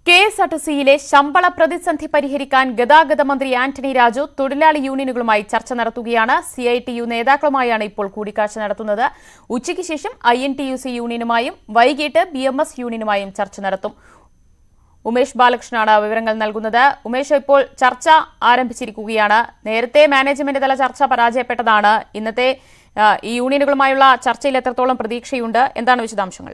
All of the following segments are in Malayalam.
കെ എസ് ആർ ടി സിയിലെ ശമ്പള പ്രതിസന്ധി പരിഹരിക്കാൻ ഗതാഗത മന്ത്രി ആന്റണി രാജു തൊഴിലാളി യൂണിയനുകളുമായി ചർച്ച നടത്തുകയാണ് സി ഐ ടി യു നേതാക്കളുമായാണ് ഇപ്പോൾ കൂടിക്കാഴ്ച നടത്തുന്നത് ഉച്ചയ്ക്ക് ശേഷം I N T U C യൂണിയനുമായും വൈകിട്ട് ബി എം എസ് യൂണിയനുമായും ചർച്ച നടത്തും ഉമേഷ് ബാലകൃഷ്ണനാണ് വിവരങ്ങൾ നൽകുന്നത് ഉമേഷ് ഇപ്പോൾ ചർച്ച ആരംഭിച്ചിരിക്കുകയാണ് നേരത്തെ മാനേജ്മെന്റ് തല ചർച്ച പരാജയപ്പെട്ടതാണ് ഇന്നത്തെ ആ, ഈ യൂണിയനുകളുമായുള്ള ചർച്ചയിൽ എത്രത്തോളം പ്രതീക്ഷയുണ്ട് എന്താണ് വിശദാംശങ്ങൾ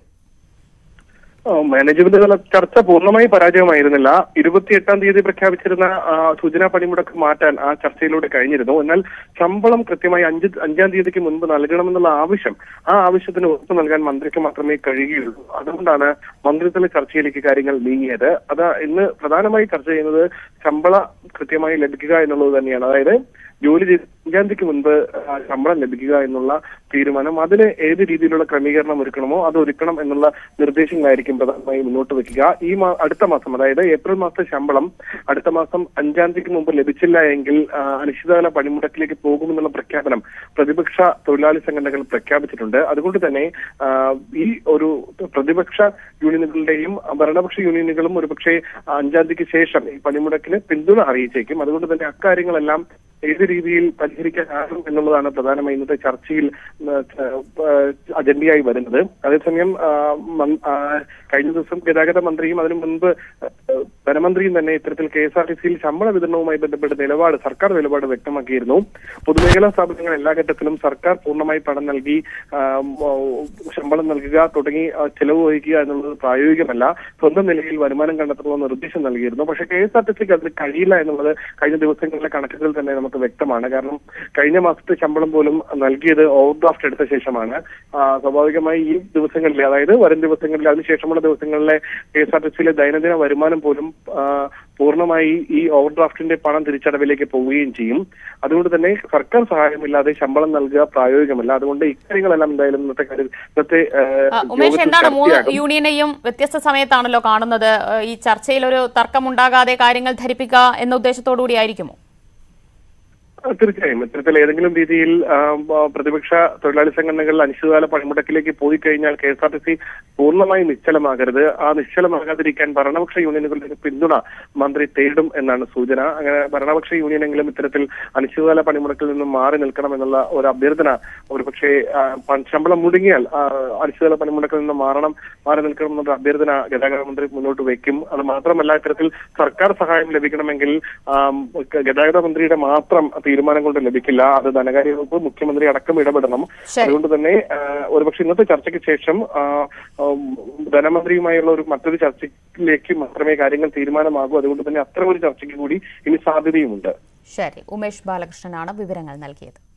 ആ, മാനേജ്മെന്റ് തല ചർച്ച പൂർണ്ണമായി പരാജയമായിരുന്നില്ല ഇരുപത്തിയെട്ടാം തീയതി പ്രഖ്യാപിച്ചിരുന്ന ആ, സൂചനാ പണിമുടക്ക് മാറ്റാൻ ആ ചർച്ചയിലൂടെ കഴിഞ്ഞിരുന്നു എന്നാൽ ശമ്പളം കൃത്യമായി അഞ്ച് അഞ്ചാം തീയതിക്ക് മുൻപ് നൽകണമെന്നുള്ള ആവശ്യം ആ ആവശ്യത്തിന് ഉറപ്പ് നൽകാൻ മന്ത്രിക്ക് മാത്രമേ കഴിയുകയുള്ളൂ അതുകൊണ്ടാണ് മന്ത്രിതല ചർച്ചയിലേക്ക് കാര്യങ്ങൾ നീങ്ങിയത് അത് ഇന്ന് പ്രധാനമായി ചർച്ച ചെയ്യുന്നത് ശമ്പള കൃത്യമായി ലഭിക്കുക എന്നുള്ളത് തന്നെയാണ് അതായത് ജോലി ചെയ്ത് അഞ്ചാം തീയതിക്ക് മുൻപ് ആ, ശമ്പളം ലഭിക്കുക എന്നുള്ള തീരുമാനം അതിന് ഏത് രീതിയിലുള്ള ക്രമീകരണം ഒരുക്കണമോ അത് ഒരുക്കണം എന്നുള്ള നിർദ്ദേശങ്ങളായിരിക്കും പ്രധാനമായി മുന്നോട്ട് വെക്കുക ഈ മാ- അടുത്ത മാസം അതായത് ഏപ്രിൽ മാസത്തെ ശമ്പളം അടുത്ത മാസം അഞ്ചാം തീയതിക്ക് മുമ്പ് ലഭിച്ചില്ല എങ്കിൽ ആ, അനിശ്ചിതകാല പണിമുടക്കിലേക്ക് പോകുമെന്നുള്ള പ്രഖ്യാപനം പ്രതിപക്ഷ തൊഴിലാളി സംഘടനകൾ പ്രഖ്യാപിച്ചിട്ടുണ്ട് അതുകൊണ്ട് തന്നെ ആ, ഈ ഒരു പ്രതിപക്ഷ യൂണിയനുകളുടെയും ഭരണപക്ഷ യൂണിയനുകളും ഒരുപക്ഷെ അഞ്ചാം തീയതിക്ക് ശേഷം ഈ പണിമുടക്കിന് പിന്തുണ അറിയിച്ചേക്കും അതുകൊണ്ട് തന്നെ അക്കാര്യങ്ങളെല്ലാം ഏത് രീതിയിൽ പരിഹരിക്കാനാകും എന്നുള്ളതാണ് പ്രധാനമായി ഇന്നത്തെ ചർച്ചയിൽ ആ, ആ, അജണ്ടയായി വരുന്നത് അതേസമയം ആ, മൻ- ആ, കഴിഞ്ഞ ദിവസം ഗതാഗത മന്ത്രിയും അതിനു മുൻപ് ആ, ധനമന്ത്രിയും തന്നെ ഇത്തരത്തിൽ കെ എസ് ആർ ടി സിയിൽ ശമ്പള വിതരണവുമായി ബന്ധപ്പെട്ട നിലപാട് സർക്കാർ നിലപാട് വ്യക്തമാക്കിയിരുന്നു പൊതുമേഖലാ സ്ഥാപനങ്ങൾ എല്ലാ ഘട്ടത്തിലും സർക്കാർ പൂർണ്ണമായി പണം നൽകി ആ, ഓ, ശമ്പളം നൽകുക തുടങ്ങി ആ, ചെലവ് വഹിക്കുക എന്നുള്ളത് പ്രായോഗികമല്ല സ്വന്തം നിലയിൽ വരുമാനം കണ്ടെത്തണമെന്ന് നിർദ്ദേശം നൽകിയിരുന്നു പക്ഷേ കെ എസ് ആർ ടി സിക്ക് അതിന് കഴിയില്ല എന്നുള്ളത് കഴിഞ്ഞ ദിവസങ്ങളിലെ കണക്കുകൾ തന്നെ നമുക്ക് വ്യക്തമാണ് കാരണം കഴിഞ്ഞ മാസത്തെ ശമ്പളം പോലും നൽകിയത് ഓവർ ഡ്രാഫ്റ്റ് എടുത്ത ശേഷമാണ് ആ, സ്വാഭാവികമായി ഈ ദിവസങ്ങളിൽ അതായത് വരും ദിവസങ്ങളിൽ അതിനുശേഷമുള്ള ദിവസങ്ങളിലെ കെ എസ് ആർ ടി സിയിലെ ദൈനംദിന വരുമാനം പോലും ആ, പൂർണ്ണമായി ഈ ഓവർ ഡ്രാഫ്റ്റിന്റെ പണം തിരിച്ചടവിലേക്ക് പോവുകയും ചെയ്യും അതുകൊണ്ട് തന്നെ സർക്കാർ സഹായമില്ലാതെ ശമ്പളം നൽകുക പ്രായോഗികമല്ല അതുകൊണ്ട് ഇക്കാര്യങ്ങളെല്ലാം എന്തായാലും ഇന്നത്തെ കാര്യം ഇന്നത്തെ ആ, ആ, ഉമേഷ് യോഗത്തിൽ എന്താണ് മൂന്ന് ചർച്ചയാകും. യൂണിയനെയും വ്യത്യസ്ത സമയത്താണല്ലോ കാണുന്നത് ഏ, ഈ ചർച്ചയിൽ ഒരു തർക്കമുണ്ടാകാതെ കാര്യങ്ങൾ ധരിപ്പിക്കുക എന്ന ഉദ്ദേശത്തോടു കൂടി ആയിരിക്കുമോ ആ, തീർച്ചയായും ഇത്തരത്തിൽ ഏതെങ്കിലും രീതിയിൽ ആ, ആ, പ്രതിപക്ഷ തൊഴിലാളി സംഘടനകൾ അനിശ്ചിതകാല പണിമുടക്കിലേക്ക് പോയി കഴിഞ്ഞാൽ K S R T C പൂർണ്ണമായി നിശ്ചലമാകരുത് ആ നിശ്ചലമാകാതിരിക്കാൻ ഭരണപക്ഷ യൂണിയനുകളുടെ പിന്തുണ മന്ത്രി തേടും എന്നാണ് സൂചന അങ്ങനെ ഭരണപക്ഷ യൂണിയനെങ്കിലും ഇത്തരത്തിൽ അനിശ്ചിതകാല പണിമുടക്കിൽ നിന്നും മാറി നിൽക്കണം എന്നുള്ള ഒരു അഭ്യർത്ഥന ഒരുപക്ഷെ ആ, പ- ശമ്പളം മുടങ്ങിയാൽ ആ, അനിശ്ചിതകാല പണിമുടക്കിൽ നിന്ന് മാറണം മാറി നിൽക്കണം എന്നുള്ള അഭ്യർത്ഥന ഗതാഗത മന്ത്രി മുന്നോട്ട് വെക്കും അത് മാത്രമല്ല ഇത്തരത്തിൽ സർക്കാർ സഹായം ലഭിക്കണമെങ്കിൽ ആം, ഗതാഗത മന്ത്രിയുടെ മാത്രം തീരുമാനം കൊണ്ട് ലഭിക്കില്ല അത് ധനകാര്യ വകുപ്പ് മുഖ്യമന്ത്രി അടക്കം ഇടപെടണം ശരി. അതുകൊണ്ട് തന്നെ ആ, ഒരുപക്ഷെ ഇന്നത്തെ ചർച്ചയ്ക്ക് ശേഷം ആ, ഉം, ധനമന്ത്രിയുമായുള്ള ഒരു മറ്റൊരു ചർച്ചയിലേക്ക് മാത്രമേ കാര്യങ്ങൾ തീരുമാനമാകൂ അതുകൊണ്ട് തന്നെ അത്തരം ഒരു ചർച്ചയ്ക്ക് കൂടി ഇനി സാധ്യതയുമുണ്ട് ശരി ഉമേഷ് ബാലകൃഷ്ണനാണ് വിവരങ്ങൾ നൽകിയത്